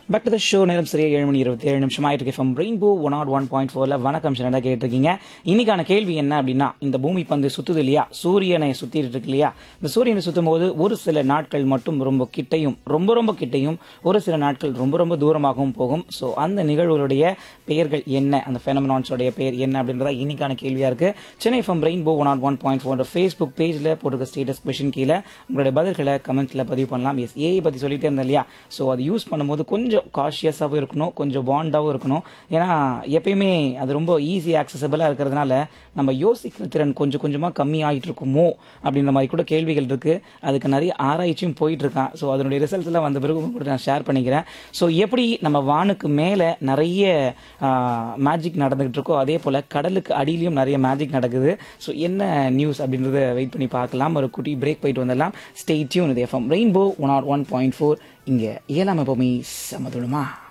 back to the show நேரம் சரியா ஏழு மணி இருபத்தி ஏழு நிமிஷம் ஆயிட்டு இருக்கு from Rainbow one nought one point ஃபோர்ல வணக்கம் சின்னதா கேட்டிருக்கீங்க இன்னைக்கான கேள்வி என்ன அப்படின்னா இந்த பூமி பந்து சுத்துது இல்லையா சூரியனை சுத்திட்டு இருக்கு இல்லையா இந்த சூரியனை சுத்தும் போது ஒரு சில நாட்கள் மட்டும் ரொம்ப கிட்டையும் ரொம்ப ரொம்ப கிட்டையும் ஒரு சில நாட்கள் ரொம்ப ரொம்ப தூரமாகவும் போகும் ஸோ அந்த நிகழ்வுகளுடைய பெயர்கள் என்ன அந்த ஃபெனமினான்ஸோடைய பெயர் என்ன அப்படின்றத இன்னைக்கான கேள்வியா இருக்கு Chennai from Rainbow one nought one point four Facebook பேஜ்ல போட்டிருக்க ஸ்டேட்டஸ் கொஷின் கீழே உங்களுடைய பதில்களை கமெண்ட்ல பதிவு பண்ணலாம் எஸ் ஏஐ பத்தி சொல்லிட்டே இருந்தேன் இல்லையா ஸோ அது யூஸ் பண்ணும்போது கொஞ்சம் காஷியஸாகவும் இருக்கணும் கொஞ்சம் பாண்டாகவும் இருக்கணும் ஏன்னா எப்பயுமே அது ரொம்ப ஈஸி ஆக்சசபிளாக இருக்கிறதுனால நம்ம யோசிக்கிற திறன் கொஞ்சம் கொஞ்சமாக கம்மி ஆகிட்டு இருக்குமோ அப்படின்ற மாதிரி கூட கேள்விகள் இருக்கு அதுக்கு நிறைய ஆராய்ச்சியும் போயிட்டு இருக்கான் ஸோ அதனுடைய ரிசல்ட்ஸ் எல்லாம் வந்த பிறகு உங்க கூட நான் ஷேர் பண்ணிக்கிறேன் ஸோ எப்படி நம்ம வானுக்கு மேலே நிறைய மேஜிக் நடந்துகிட்டு இருக்கோ அதே போல் கடலுக்கு அடியிலையும் நிறைய மேஜிக் நடக்குது ஸோ என்ன நியூஸ் அப்படின்றத வெயிட் பண்ணி பார்க்கலாம் ஒரு குட்டி பிரேக் போயிட்டு வந்துடலாம் ஸ்டே டியூன் இது எஃப்எம் ரெயின்போ ஒன் ஆர் ஒன் பாயிண்ட் ஃபோர் இங்கே ஏழாம் எப்பவுமே சமதுளமா